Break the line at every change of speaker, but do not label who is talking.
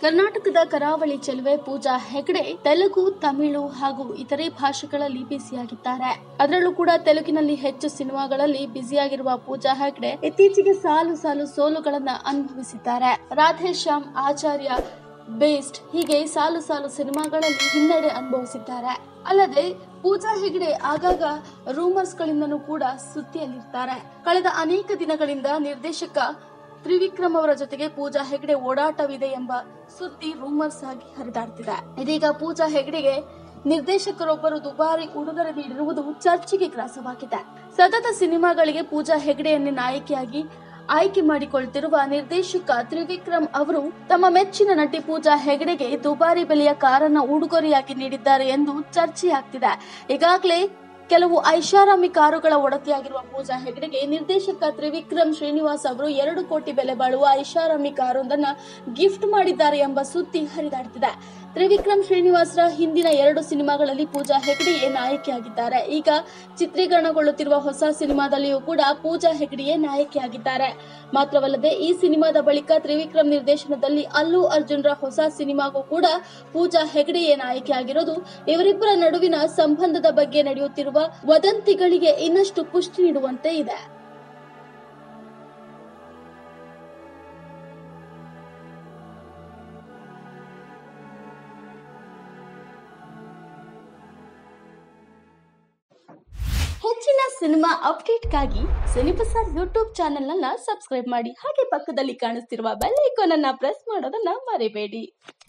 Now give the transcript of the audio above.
ಕರ್ನಾಟಕದ ಕರಾವಳಿ ಚೆಲುವೆ ಪೂಜಾ ಹೆಗಡೆ ತೆಲುಗು ತಮಿಳು ಹಾಗೂ ಇತರೆ ಭಾಷೆಗಳಲ್ಲಿ ಬ್ಯುಸಿಯಾಗಿದ್ದಾರೆ ಅದರಲ್ಲೂ ಕೂಡ ತೆಲುಗಿನಲ್ಲಿ ಹೆಚ್ಚು ಸಿನಿಮಾಗಳಲ್ಲಿ ಬ್ಯುಸಿಯಾಗಿರುವ ಪೂಜಾ ಹೆಗಡೆ ಇತ್ತೀಚೆಗೆ ಸಾಲು ಸಾಲು ಸೋಲುಗಳನ್ನ ಅನುಭವಿಸಿದ್ದಾರೆ ರಾಧೇಶ್ಯಾಮ್ ಆಚಾರ್ಯ ಬೇಸ್ಟ್ ಹೀಗೆ ಸಾಲು ಸಾಲು ಸಿನಿಮಾಗಳಲ್ಲಿ ಹಿನ್ನಡೆ ಅನುಭವಿಸಿದ್ದಾರೆ ಅಲ್ಲದೆ ಪೂಜಾ ಹೆಗಡೆ ಆಗಾಗ ರೂಮರ್ಸ್ ಗಳಿಂದನೂ ಕೂಡ ಸುದ್ದಿಯಲ್ಲಿರ್ತಾರೆ ಕಳೆದ ಅನೇಕ ದಿನಗಳಿಂದ ನಿರ್ದೇಶಕ ತ್ರಿವಿಕ್ರಮ್ ಅವರ ಜೊತೆಗೆ ಪೂಜಾ ಹೆಗಡೆ ಓಡಾಟವಿದೆ ಎಂಬ ಸುದ್ದಿ ರೂಮರ್ಸ್ ಆಗಿ ಹರಿದಾಡ್ತಿದೆ ಇದೀಗ ಪೂಜಾ ಹೆಗಡೆಗೆ ನಿರ್ದೇಶಕರೊಬ್ಬರು ದುಬಾರಿ ಉಡುಗೊರೆ ನೀಡಿರುವುದು ಚರ್ಚೆಗೆ ಗ್ರಾಸವಾಗಿದೆ ಸತತ ಸಿನಿಮಾಗಳಿಗೆ ಪೂಜಾ ಹೆಗಡೆಯನ್ನೇ ನಾಯಕಿಯಾಗಿ ಆಯ್ಕೆ ಮಾಡಿಕೊಳ್ತಿರುವ ನಿರ್ದೇಶಕ ತ್ರಿವಿಕ್ರಮ್ ಅವರು ತಮ್ಮ ಮೆಚ್ಚಿನ ನಟಿ ಪೂಜಾ ಹೆಗಡೆಗೆ ದುಬಾರಿ ಬೆಲೆಯ ಕಾರನ್ನ ಉಡುಗೊರೆಯಾಗಿ ನೀಡಿದ್ದಾರೆ ಎಂದು ಚರ್ಚೆಯಾಗ್ತಿದೆ ಈಗಾಗಲೇ ಕೆಲವು ಐಷಾರಾಮಿ ಕಾರುಗಳ ಒಡತಿಯಾಗಿರುವ ಪೂಜಾ ಹೆಗಡೆಗೆ ನಿರ್ದೇಶಕ ತ್ರಿವಿಕ್ರಮ್ ಶ್ರೀನಿವಾಸ್ ಅವರು ಎರಡು ಕೋಟಿ ಬೆಲೆ ಬಾಳುವ ಐಷಾರಾಮಿ ಕಾರೊಂದನ್ನ ಗಿಫ್ಟ್ ಮಾಡಿದ್ದಾರೆ ಎಂಬ ಸುದ್ದಿ ಹರಿದಾಡ್ತಿದೆ ತ್ರಿವಿಕ್ರಮ್ ಶ್ರೀನಿವಾಸ್ರ ಹಿಂದಿನ ಎರಡು ಸಿನಿಮಾಗಳಲ್ಲಿ ಪೂಜಾ ಹೆಗಡೆಯೇ ನಾಯಕಿಯಾಗಿದ್ದಾರೆ ಈಗ ಚಿತ್ರೀಕರಣಗೊಳ್ಳುತ್ತಿರುವ ಹೊಸ ಸಿನಿಮಾದಲ್ಲಿಯೂ ಕೂಡ ಪೂಜಾ ಹೆಗಡೆಯೇ ನಾಯಕಿಯಾಗಿದ್ದಾರೆ ಮಾತ್ರವಲ್ಲದೆ ಈ ಸಿನಿಮಾದ ಬಳಿಕ ತ್ರಿವಿಕ್ರಮ್ ನಿರ್ದೇಶನದಲ್ಲಿ ಅಲ್ಲು ಅರ್ಜುನ್ರ ಹೊಸ ಸಿನಿಮಾಗೂ ಕೂಡ ಪೂಜಾ ಹೆಗಡೆಯೇ ನಾಯಕಿಯಾಗಿರೋದು ಇವರಿಬ್ಬರ ನಡುವಿನ ಸಂಬಂಧದ ಬಗ್ಗೆ ನಡೆಯುತ್ತಿರುವ ವದಂತಿಗಳಿಗೆ ಇನ್ನಷ್ಟು ಪುಷ್ಟಿ ನೀಡುವಂತೆ ಇದೆ ಹೆಚ್ಚಿನ ಸಿನಿಮಾ ಅಪ್ಡೇಟ್ಗಾಗಿ ಸಿನಿಬಸಾರ್ ಯೂಟ್ಯೂಬ್ ಚಾನೆಲ್ ಅನ್ನ ಸಬ್ಸ್ಕ್ರೈಬ್ ಮಾಡಿ ಹಾಗೆ ಪಕ್ಕದಲ್ಲಿ ಕಾಣಿಸ್ತಿರುವ ಬೆಲ್ ಐಕಾನ್ ಅನ್ನ ಪ್ರೆಸ್ ಮಾಡೋದನ್ನ ಮರಿಬೇಡಿ